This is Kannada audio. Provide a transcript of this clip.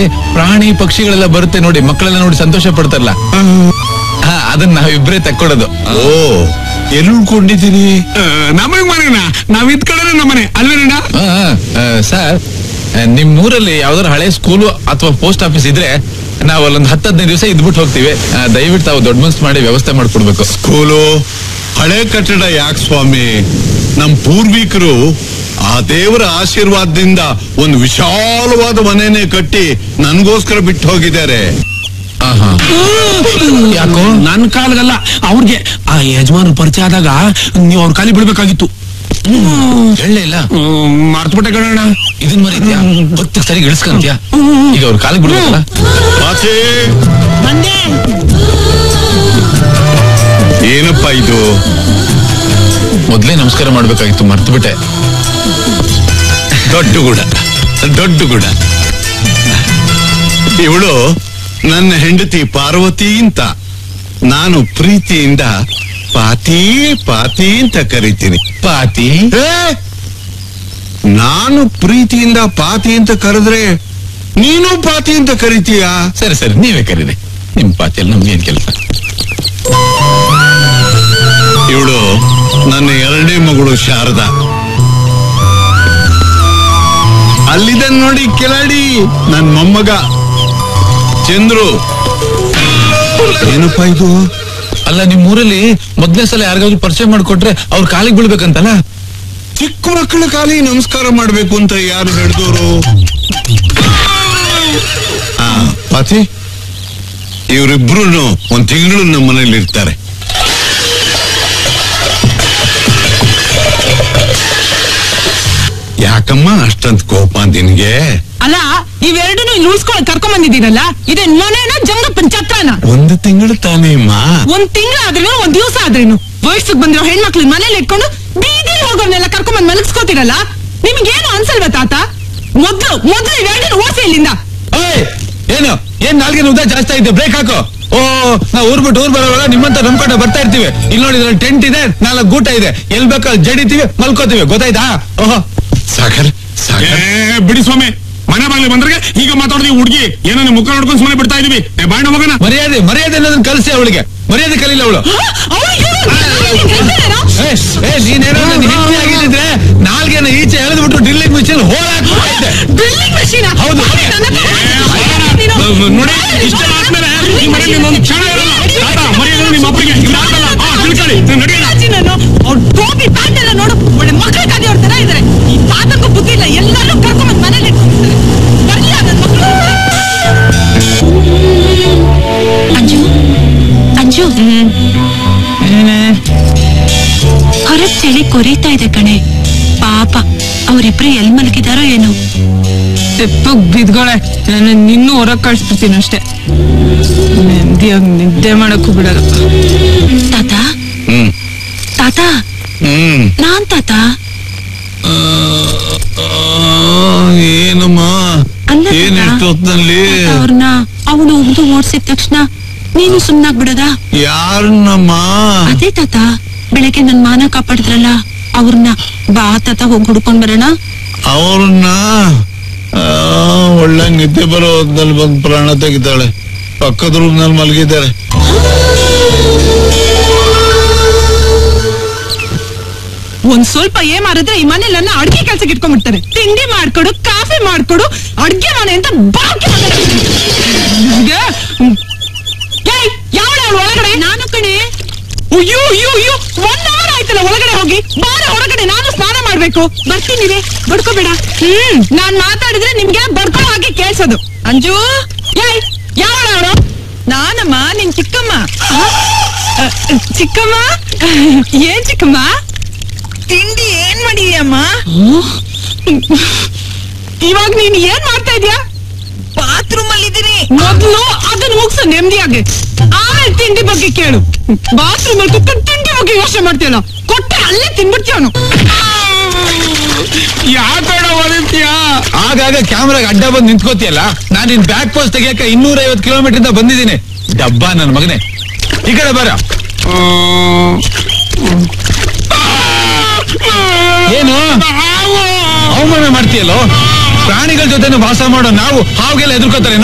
ಪ್ರಾಣಿ ಪಕ್ಷಿಗಳೆಲ್ಲ ಬರುತ್ತೆ ನೋಡಿ ಮಕ್ಕಳೆಲ್ಲ ನೋಡಿ ಸಂತೋಷ ಪಡ್ತಾರಲ್ಲ ಹಾ ಅದನ್ನ ನಾವಿಬ್ರೇ ತಕ್ಕೊಡೋದು ಓ ಎಲ್ಲಿ ಉಳ್ಕೊಂಡಿದ್ದೀರಿ ನಮಗ್ ಮನೆನ ನಾವ್ ಇದ್ ಕಡೆ ನಮ್ಮನೆ ಅಲ್ವೇನಣ್ಣ ಆ, ಆ, ಸರ್ ಆ, ನಿಮ್ ಊರಲ್ಲಿ ಯಾವ್ದಾದ್ರು ಹಳೆ ಸ್ಕೂಲು ಅಥವಾ ಪೋಸ್ಟ್ ಆಫೀಸ್ ಇದ್ರೆ ನಾವು ಅಲ್ಲೊಂದು ಹತ್ತು ಹದಿನೈದು ದಿವಸ ಇದ್ಬಿಟ್ಟು ಹೋಗ್ತೀವಿ ಆ, ದಯವಿಟ್ಟು ತಾವು ದೊಡ್ಡ ಮನ್ಸು ಮಾಡಿ ವ್ಯವಸ್ಥೆ ಮಾಡ್ಕೊಡ್ಬೇಕು ಸ್ಕೂಲು ಹಳೆ ಕಟ್ಟಡ ಯಾಕೆ ಸ್ವಾಮಿ ನಮ್ ಪೂರ್ವಿಕರು ಆ ದೇವರ ಆಶೀರ್ವಾದದಿಂದ ಒಂದು ವಿಶಾಲವಾದ ಮನೆನೇ ಕಟ್ಟಿ ನನ್ಗೋಸ್ಕರ ಬಿಟ್ಟು ಹೋಗಿದ್ದಾರೆ ಆಹಾ. ಯಾಕೋ ನನ್ ಕಾಲ್ಗಲ್ಲ ಅವ್ರಿಗೆ ಆ ಯಜಮಾನ್ ಪರಿಚಯ ಆದಾಗ ನೀವು ಅವ್ರ ಕಾಲಿ ಬಿಡ್ಬೇಕಾಗಿತ್ತು ಹೇಳಲೇ ಇಲ್ಲ ಮರ್ತ್ಬಿಟ್ಟೆ ಕಣಣ್ಣ ಇದನ್ ಮರಿದ್ಯಾ ಹೊತ್ತಿಗೆ ಸರಿ ಇಳಿಸ್ಕಂತ್ಯಾ ಈಗ ಅವ್ರ ಕಾಲಿಗೆ ಬಿಡ್ಬೇಕಲ್ಲ ಪಾಚಿ ಬಂದೆ ಏನಪ್ಪ ಇದು ಮೊದ್ಲೇ ನಮಸ್ಕಾರ ಮಾಡ್ಬೇಕಾಗಿತ್ತು ಮರ್ತು ಬಿಟ್ಟೆ ದೊಡ್ಡ ಗುಡ ದೊಡ್ಡ ಗುಡ ಇವಳು ನನ್ನ ಹೆಂಡತಿ ಪಾರ್ವತಿ ಅಂತ ನಾನು ಪ್ರೀತಿಯಿಂದ ಪಾತಿ ಪಾತಿ ಅಂತ ಕರಿತೀನಿ ಪಾತಿ ಏ, ನಾನು ಪ್ರೀತಿಯಿಂದ ಪಾತಿ ಅಂತ ಕರೆದ್ರೆ ನೀನು ಪಾತಿ ಅಂತ ಕರಿತೀಯಾ ಸರಿ ಸರಿ ನೀವೇ ಕರೀರಿ ನಿಮ್ ಪಾತಿಯಲ್ಲಿ ನಮ್ಗೇನ್ ಕೆಲಸ ಇವಳು ನನ್ನ ಎರಡನೇ ಮಗಳು ಶಾರದಾ ಅಲ್ಲಿದೆ ನೋಡಿ ಕೆಲಾಡಿ ನನ್ ಮೊಮ್ಮಗ ಚಂದ್ರು ಏನಪ್ಪ ಇದು ಅಲ್ಲ ನಿಮ್ ಊರಲ್ಲಿ ಮೊದ್ಲೇ ಸಲ ಯಾರಿಗಾದ್ರು ಪರಿಚಯ ಮಾಡ್ಕೊಟ್ರೆ ಅವ್ರ ಕಾಲಿಗೆ ಬೀಳ್ಬೇಕಂತಲ್ಲ ಚಿಕ್ಕ ಮಕ್ಕಳ ಕಾಲಿ ನಮಸ್ಕಾರ ಮಾಡ್ಬೇಕು ಅಂತ ಯಾರು ಹೇಳಿದವರು ಆ ಪಾತಿ ಇವರಿಬ್ರು ಒಂದ್ ತಿಂಗಳು ನಮ್ಮ ಮನೇಲಿ ಇರ್ತಾರೆ ಯಾಕಮ್ಮ ಅಷ್ಟಂತ ಕೋಪ ನಿನ್ಗೆ ಅಲ್ಲ ಇವೆರಡನ್ನು ಇಲ್ಲಿ ಉಳಿಸ್ಕೊಂಡು ಕರ್ಕೊಂಡ್ ಬಂದಿದ್ದೀರಲ್ಲ ಇದೇನ್ ಮನೇನ ಜಂಗಪ್ಪನ್ ಛತ್ರನ ಒಂದು ತಿಂಗಳು ತಾನೇ ಅಮ್ಮ ಒಂದ್ ತಿಂಗಳ ಆದ್ರೇನು ಒಂದ್ ದಿವಸ ಆದ್ರೇನು ವಯಸ್ಸಿಗೆ ಬಂದಿರೋ ಹೆಣ್ಮಕ್ಳನ್ನ ಮನೇಲಿ ಇಟ್ಕೊಂಡು ಬೀದಿಲಿ ಹೋಗೋರ್ನೆಲ್ಲ ಕರ್ಕೊಂಡ್ ಬಂದ್ ಮಲಗಿಸ್ಕೋತಿರಲ್ಲ ನಿಮ್ಗೇನು ಅನ್ಸಲ್ವಾ ತಾತ ಮೊದ್ಲು ಮೊದ್ಲು ಇವೆರಡನ್ನು ಓಸಿ ಇಲ್ಲಿಂದ ಏಯ್! ಏನು ಏನ್ ನಾಲ್ಗೆ ಉದ್ದ ಜಾಸ್ತಿ ಐತೆ ಬ್ರೇಕ್ ಹಾಕು ಓ ನಾವು ಊರ್ ಬಿಟ್ಟು ಊರ್ ಬರೋವಾಗ ನಿಮ್ಮಂತ ನಂಬ್ಕೊಂಡು ಬರ್ತಾ ಇರ್ತೀವಿ ಇಲ್ಲಿ ನೋಡಿ ಇದ್ರಲ್ಲಿ ಟೆಂಟ್ ಇದೆ ನಾಲ್ಕು ಗೂಟ ಇದೆ ಎಲ್ ಬೇಕಾದ್ರೆ ಜಡಿತೀವಿ ಮಲ್ಕೋತೀವಿ ಗೊತ್ತಾಯ್ತಾ ಓಹೋ ಸಾಗರ್ ಸಾಗರ್ ಏ ಬಿಡಿ ಸ್ವಾಮಿ ಮನೆ ಬಾಗ್ಲಿ ಬಂದ್ರೆ ಈಗ ಮಾತಾಡ್ತೀವಿ ಹುಡುಗಿ ಏನೋ ನಿಮ್ ಮುಖ ನೋಡ್ಕೊಂಡು ಸುಮ್ಮನೆ ಬಿಡ್ತಾ ಇದೀವಿ ಏ ಬಾಂಡ ಮಗನ ಮರ್ಯಾದೆ ಮರ್ಯಾದೆ ಅನ್ನೋದನ್ನ ಕಲಿಸಿ ಅವಳಿಗೆ ಮರ್ಯಾದೆ ಕಲಿಲ್ಲ ಅವಳು ಏ ನೀನೇನೋ ನನ್ನ ಹೆಂಡತಿ ಆಗಿದ್ರೆ ನಾಲ್ಗೆನ ಈಚೆ ಎಳೆದ್ಬಿಟ್ಟು ಡ್ರಿಲ್ಲಿಂಗ್ ಮಿಷಿನ್ ಹೋಲ್ ಹಾಕ್ಬಿಟ್ಟೈತೆ ಡ್ರಿಲ್ಲಿಂಗ್ ಮಷೀನ್ ಹೌದು. ನೋಡಿ ಇಷ್ಟ ಆದ್ಮೇಲೆ ಈ ಮನೆಯಲ್ಲಿ ಇನ್ನೊಂದು ಕ್ಷಣ ಇರಲ್ಲ ತಾತ ಮರ್ಯಾದೆ ನಿಮ್ಮ ಅಪ್ಪರಿಗೆ ಇದಾಗಲ್ಲ ಹಾ ತಿಳ್ಕೊಳ್ಳಿ ನಡೆಯೋಣ ಅವ್ರ ಟೋಪಿ ಪ್ಯಾಂಟ್ ಎಲ್ಲ ನೋಡು ಒಳ್ಳೆ ಮಕ್ಕಳ ಕಾದಿ ಅವ್ರ ತರ ಇದಾರೆ ಈ ತಾತಕ್ಕೂ ಬುದ್ಧಿ ಇಲ್ಲ ಎಲ್ಲರೂ ಕರ್ಕೊಂಡ್ ಮನೇಲಿ ಇಟ್ಕೊಂಡಿರ್ತಾರೆ ಬರ್ಲಿ ನನ್ನ ಮಕ್ಕಳು ಅಂಜು ಅಂಜು ಹೊರಗ್ ಚಳಿ ಕೊರೀತಾ ಇದೆ ಕಣೆ ಪಾಪ ಅವರಿಬ್ರು ಎಲ್ ಮಲಗಿದಾರೋ ಏನೋ ತೆಪ್ಪಗ್ ಬಿದ್ಗೊಳೆ ನಾನು ನಿನ್ನೂ ಹೊರಗ್ ಕಳಿಸ್ಬಿಡ್ತೀನಿ ಅಷ್ಟೇ ನೆಮ್ಮದಿಯಾಗಿ ನಿದ್ದೆ ಮಾಡಕ್ಕೂ ಬಿಡಲ್ಲ ತಾತ ಹ್ಮ್ ತಾತ ಹ್ಮ್ ನಾನ್ ತಾತ ಆ, ಏನಮ್ಮ ಅಲ್ಲ ಏನ್ ಎಷ್ಟೊತ್ತಿನಲ್ಲಿ ಅವ್ರನ್ನ ಅವನು ಉಗ್ದು ಓಡ್ಸಿದ ತಕ್ಷಣ ನೀನು ಸುಮ್ನಾಗ್ಬಿಡದ ಯಾರನ್ನಮ್ಮ ಅದೇ ತಾತ ಬೆಳಗ್ಗೆ ನನ್ ಮಾನ ಕಾಪಾಡಿದ್ರಲ್ಲ ಅವ್ರನ್ನ ಬಾ ತಾತ ಹೋಗಿ ಹುಡ್ಕೊಂಡ್ ಬರೋಣ ಅವ್ರನ್ನ ಆ, ಒಳ್ಳೆ ನಿದ್ದೆ ಬರೋ ಹೊತ್ನಲ್ಲಿ ಬಂದು ಪ್ರಾಣ ತೆಗಿತಾಳೆ ಪಕ್ಕದ ರೂಮ್ನಲ್ಲಿ ಮಲಗಿದ್ದಾರೆ ಒಂದ್ ಸ್ವಲ್ಪ ಏನ್ ಮಾಡಿದ್ರೆ ಈ ಮನೇಲಿ ನನ್ನ ಅಡ್ಗೆ ಕೆಲ್ಸಕ್ಕೆ ಇಟ್ಕೊಂಡ್ಬಿಡ್ತಾರೆ ತಿಂಡಿ ಮಾಡ್ಕೊಡು ಕಾಫಿ ಮಾಡ್ಕೊಡು ಅಡ್ಗೆ ಮನೆ ಅಂತ ಬಾಕಿ ಯಾವಳ ಒಳಗಡೆ ನಾನು ಕಣೆ ಅಯ್ಯೋ ಅಯ್ಯೋ ಅಯ್ಯೋ ಒನ್ ಅವರ್ ಆಯ್ತಲ್ಲ ಒಳಗಡೆ ಹೋಗಿ ಬಾರ ಹೊರಗಡೆ ನಾನು ಸ್ನಾನ ಮಾಡ್ಬೇಕು ಬರ್ತೀನಿ ರೇ ಬಡ್ಕೋಬೇಡ ಹ್ಮ್ ನಾನ್ ಮಾತಾಡಿದ್ರೆ ನಿಮ್ಗೆ ಬಡ್ಕೊಳ್ಳೋ ಹಾಗೆ ಕೇಳ್ಸೋದು ಅಂಜು ಯಾಯ್ ಯಾವಳ ಅವಳು ನಾನಮ್ಮ ನಿನ್ ಚಿಕ್ಕಮ್ಮ ಅ, ಅ, ಚಿಕ್ಕಮ್ಮ ಏನ್ ಚಿಕ್ಕಮ್ಮ ತಿಂಡಿ ಏನ್ ಮಾಡಿದ್ಯಮ್ಮ ಇವಾಗ ನೀನ್ ಏನ್ ಮಾಡ್ತಾ ಇದ್ಯಾ ಬಾತ್ರೂಮ್ ಅಲ್ಲಿ ಇದೀನಿ ಮೊದ್ಲು ಅದನ್ನ ಮುಗ್ಸು ನೆಮ್ಮದಿಯಾಗಿ ಆಮೇಲೆ ತಿಂಡಿ ಬಗ್ಗೆ ಕೇಳು ಬಾತ್ರೂಮ್ ಅಲ್ಲಿ ಕುತ್ಕೊಂಡು ತಿಂಡಿ ಬಗ್ಗೆ ಯೋಚನೆ ಮಾಡ್ತೀಯಲ್ಲ ಕೊಟ್ಟೆ ಅಲ್ಲೇ ತಿನ್ಬಿಡ್ತೀವನು ಯಾಕಡ ಹೊಡಿತೀಯ ಆಗಾಗ ಕ್ಯಾಮ್ರಾಗ ಅಡ್ಡ ಬಂದು ನಿಂತ್ಕೋತಿಯಲ್ಲ ನಾನು ನಿನ್ ಬ್ಯಾಕ್ ಪೋಸ್ಟ್ ತೆಗಿಯಕ ಇನ್ನೂರ ಐವತ್ತು ಕಿಲೋಮೀಟರ್ ಇಂದ ಬಂದಿದ್ದೀನಿ ಡಬ್ಬ ನನ್ನ ಮಗನೇ ಈ ಕಡೆ ಬರ ಏನು ಅವಮಾನ ಮಾಡ್ತೀಯಲ್ಲೋ ಪ್ರಾಣಿಗಳ ಜೊತೆ ವಾಸ ಮಾಡೋ ನಾವು ಹಾಗೆಲ್ಲ ಎದುರ್ಕೋತಾರೆ